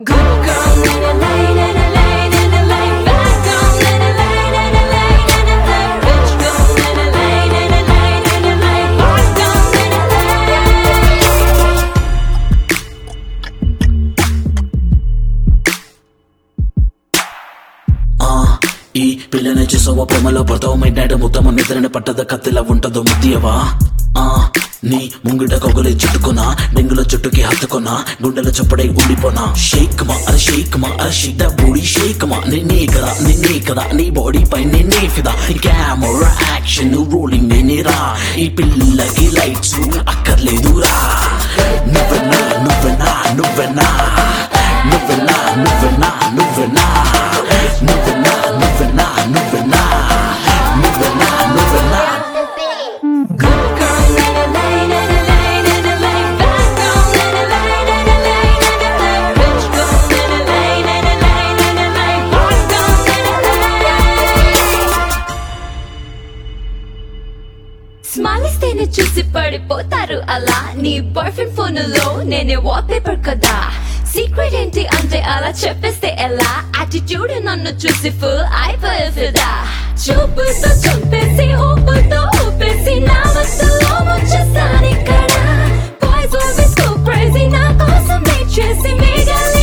Good girl, let it lay, let it lay, let it lay. Bad girl, let it lay, let it lay, let it lay. Rich girl, let it lay, let it lay, let it lay. Hot girl, let it lay. ఆ ఈ పిల్లని చూసావా ప్రేమలో పడతావు my dad మొత్తం నిద్రని పట్టద కత్తిలా ఉంటదో ముత్తియవా ఆ నీ ముంగిట కొగలి చుట్టుకున్నా డెంగుల చుట్టుకి హత్తుకున్నా గుండెల చప్పుడై ఉండిపోనా షేక్ మా అరే షేక్ మా అరే షిట్ బూడి షేక్ మా నిన్నే కదా నిన్నే కదా నీ బాడీ పై నిన్నే ఫిదా కెమెరా యాక్షన్ రోలింగ్ నేనేరా ఈ పిల్లకి లైట్స్ అక్కర్లేదురా నువ్వెన్నా నువ్వెన్నా నువ్వెన్నా నువ్వెన్నా నువ్వెన్నా నువ్వెన్నా నువ్వెన్నా నువ్వెన్నా నువ్వెన్నా నువ్వెన్నా నువ్వెన్నా Good girl, let it lay, let it lay, let it lay. Bad girl, let it lay, let it lay, let it lay. Rich girl, let it lay, let it lay, let it lay. Hot girl, let it lay. Smile ఇస్తేనే చూసి పడిపోతారు అలా నీ boy friend phone లో నేనే wall paper కదా secret ఏంటి అంటే అలా చెప్పేస్తే ఎలా యాటిట్యూడ్ నన్ను చూసి ఫుల్ అయిపోయే ఫిదా చూపుతో చంపేసి ఊపుతో ఊపేసి నా వస్తులో వచ్చేసాను ఇక్కడ బాయ్స్ ఆల్వేస్ గో క్రేజీ నా కోసం వెయిట్ చేసి మేఘాలే